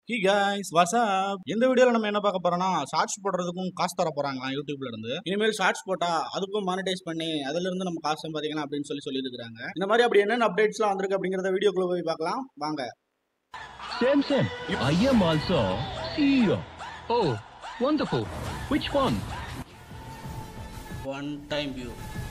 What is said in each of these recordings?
He guys WhatsApp இந்த வீடியோல நம்ம என்ன பார்க்க போறோம்னா ஷார்ட்ஸ் போடுறதுக்கும் காசு தர போறாங்க யூடியூப்ல இருந்து இனிமேல் ஷார்ட்ஸ் போட்டா அதுக்கும் மானிடைஸ் பண்ணி அதுல இருந்து நம்ம காசு சம்பாதிக்கலாம் அப்படின்னு சொல்லி சொல்லி இருக்காங்க இந்த மாதிரி அப்படி என்னென்ன அப்டேட்ஸ்லாம் வந்திருக்கு அப்படிங்கறத வீடியோக்குள்ள போய் பார்க்கலாம் வாங்க Same, same. I am also CEO. Oh, wonderful. Which one? One time view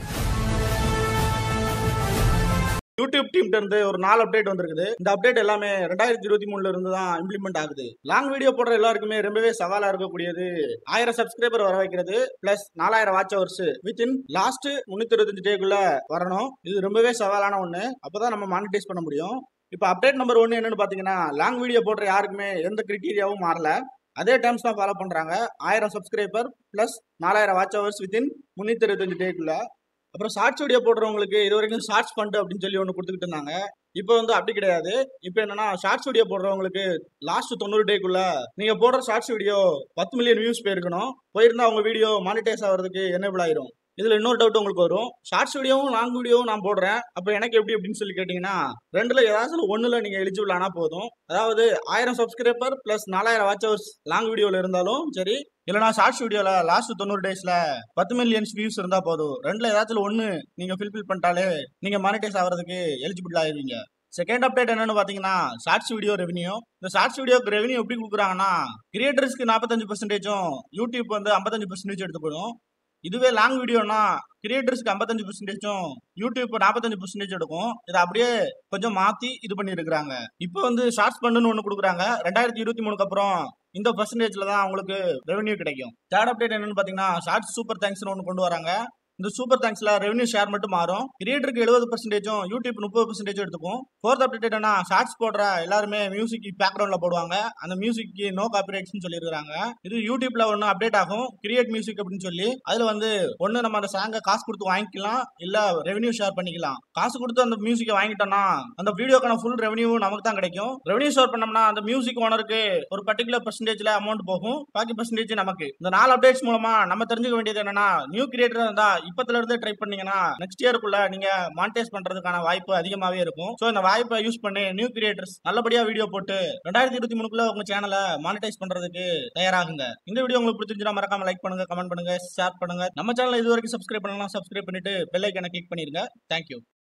YouTube டீம்ல இருந்து ஒரு நாலு அப்டேட் வந்திருக்குது இந்த அப்டேட் எல்லாமே ரெண்டாயிரத்தி இருபத்தி மூணுல இருந்து தான் இம்ப்ளிமெண்ட் ஆகுது லாங் வீடியோ போடுற எல்லாருக்குமே ரொம்பவே சவாலா இருக்கக்கூடியது ஆயிரம் சப்ஸ்கிரைபர் வர வைக்கிறது பிளஸ் நாலாயிரம் வாட்ச் ஹவர்ஸ் வித்தின் லாஸ்ட் முன்னூத்தி இருபத்தஞ்சு டேக்குள்ள வரணும் இது ரொம்பவே சவாலான ஒண்ணு அப்பதான் நம்ம மானிட்டைஸ் பண்ண முடியும் இப்போ அப்டேட் நம்பர் ஒன்னு என்னன்னு பாத்தீங்கன்னா லாங் வீடியோ போடுற யாருக்குமே எந்த கிரிட்டீரியாவும் மாறல அதே டேர்ம்ஸ் தான் ஃபாலோ பண்றாங்க ஆயிரம் சப்ஸ்கிரைபர் பிளஸ் நாலாயிரம் வாட்ச் ஹவர்ஸ் வித்தின் முன்னூத்தி இருபத்தஞ்சு டேக்குள்ள அப்புறம் ஷார்ட்ஸ் வீடியோ போடுறவங்களுக்கு இது வரைக்கும் ஷார்ட்ஸ் ஃபண்ட் அப்படின்னு சொல்லி ஒன்று கொடுத்துக்கிட்டு இருந்தாங்க இப்போ வந்து அப்படி கிடையாது இப்போ என்னன்னா ஷார்ட்ஸ் வீடியோ போடுறவங்களுக்கு லாஸ்ட் தொண்ணூறு டேக்குள்ள நீங்க போடுற ஷார்ட்ஸ் வீடியோ பத்து மில்லியன் வியூஸ் போயிருக்கணும் போயிருந்தா உங்க வீடியோ மானிட்டைஸ் ஆகிறதுக்கு என்னபிள் ஆயிரும் இதுல இன்னொரு டவுட் உங்களுக்கு வரும் ஷார்ட்ஸ் வீடியோவும் லாங் வீடியோவும் நான் போடுறேன் அப்போ எனக்கு எப்படி அப்படின்னு சொல்லி கேட்டீங்கன்னா ரெண்டுல ஏதாச்சும் ஒண்ணுல நீங்க எலிஜிபிள் ஆனா போதும் அதாவது ஆயிரம் சப்ஸ்கிரைபர் பிளஸ் நாலாயிரம் வாட்ச் ஹவர்ஸ் லாங் வீடியோல இருந்தாலும் சரி இல்லைனா ஷார்ட்ஸ் வீடியோல லாஸ்ட் தொண்ணூறு டேஸ்ல பத்து மில்லியன்ஸ் வியூஸ் இருந்தா போதும் ரெண்டுல ஏதாச்சும் ஒண்ணு நீங்க ஃபில்ஃபில் பண்ணிட்டாலே நீங்க மானிட்டைஸ் ஆகிறதுக்கு எலிஜிபிள் ஆயிருவீங்க செகண்ட் அப்டேட் என்னன்னு பாத்தீங்கன்னா ஷார்ட்ஸ் வீடியோ ரெவன்யூ இந்த ஷார்ட்ஸ் வீடியோக்கு ரெவன்யூ எப்படி கொடுக்குறாங்கன்னா கிரியேட்டர்ஸ்க்கு நாற்பத்தஞ்சு பர்சன்டேஜும் யூடியூப் வந்து ஐம்பத்தஞ்சு பர்சன்டேஜ் எடுத்து போயிடும் இதுவே லாங் வீடியோனா கிரியேட்டர்ஸ்க்கு ஐம்பத்தஞ்சு பர்சன்டேஜும் யூடியூப் நாற்பத்தஞ்சு பர்சன்டேஜ் எடுக்கும் இதை அப்படியே கொஞ்சம் மாத்தி இது பண்ணி இருக்கிறாங்க இப்போ வந்து ஷார்ட்ஸ் பண்ணுன்னு ஒன்று கொடுக்குறாங்க ரெண்டாயிரத்தி இருபத்தி மூணுக்கு அப்புறம் இந்த பர்சன்டேஜ்ல தான் அவங்களுக்கு ரெவன்யூ கிடைக்கும் தேர்ட் அப்டேட் என்னன்னு பாத்தீங்கன்னா ஷார்ட்ஸ் சூப்பர் தேங்க்ஸ்னு ஒன்று கொண்டு வராங்க இந்த சூப்பர் தேங்க்ஸ்ல ரெவன்யூ ஷேர் மட்டும் மாறும் கிரியேட்டருக்கு எழுபது பர்சன்டேஜும் யூடியூப் முப்பது பர்சன்டேஜ் எடுத்துக்கும் ஃபோர்த் அப்டேட் என்னன்னா ஷார்ட்ஸ் போடுற எல்லாருமே மியூசிக் பேக்ரவுண்ட்ல போடுவாங்க அந்த மியூசிக்கு நோ காப்பிரைட்ஸ்னு சொல்லியிருக்காங்க இது யூடியூப்ல ஒன்று அப்டேட் ஆகும் கிரியேட் மியூசிக் அப்படின்னு சொல்லி அதுல வந்து ஒன்று நம்ம அந்த சாங்கை காசு கொடுத்து வாங்கிக்கலாம் இல்ல ரெவன்யூ ஷேர் பண்ணிக்கலாம் காசு கொடுத்து அந்த மியூசிக்கை வாங்கிட்டோம்னா அந்த வீடியோக்கான ஃபுல் ரெவன்யூ நமக்கு தான் கிடைக்கும் ரெவன்யூ ஷேர் பண்ணோம்னா அந்த மியூசிக் ஓனருக்கு ஒரு பர்டிகுலர் பர்சன்டேஜ்ல அமௌண்ட் போகும் பாக்கி பர்சன்டேஜ் நமக்கு இந்த நாலு அப்டேட்ஸ் மூலமா நம்ம தெரிஞ்சுக்க வேண்டியது என்னன்னா நியூ கிரியேட்டர் இருந்தா இப்பத்துல இருந்தே ட்ரை பண்ணீங்கன்னா நெக்ஸ்ட் இயருக்குள்ள நீங்க மானிட்டைஸ் பண்றதுக்கான வாய்ப்பு அதிகமாவே இருக்கும் சோ இந்த வாய்ப்பை யூஸ் பண்ணி நியூ கிரியேட்டர்ஸ் நல்லபடியா வீடியோ போட்டு ரெண்டாயிரத்தி இருபத்தி மூணுக்குள்ள உங்க சேனலை மானிட்டைஸ் பண்றதுக்கு தயாராகுங்க இந்த வீடியோ உங்களுக்கு பிடிச்சிருந்தா மறக்காம லைக் பண்ணுங்க கமெண்ட் பண்ணுங்க ஷேர் பண்ணுங்க நம்ம சேனல் இது வரைக்கும் சப்ஸ்கிரைப் பண்ணலாம் சப்ஸ்கிரைப் பண்ணிட்டு பெல் ஐக்கனை கிளிக் பண்ணிருங்க தேங்க்யூ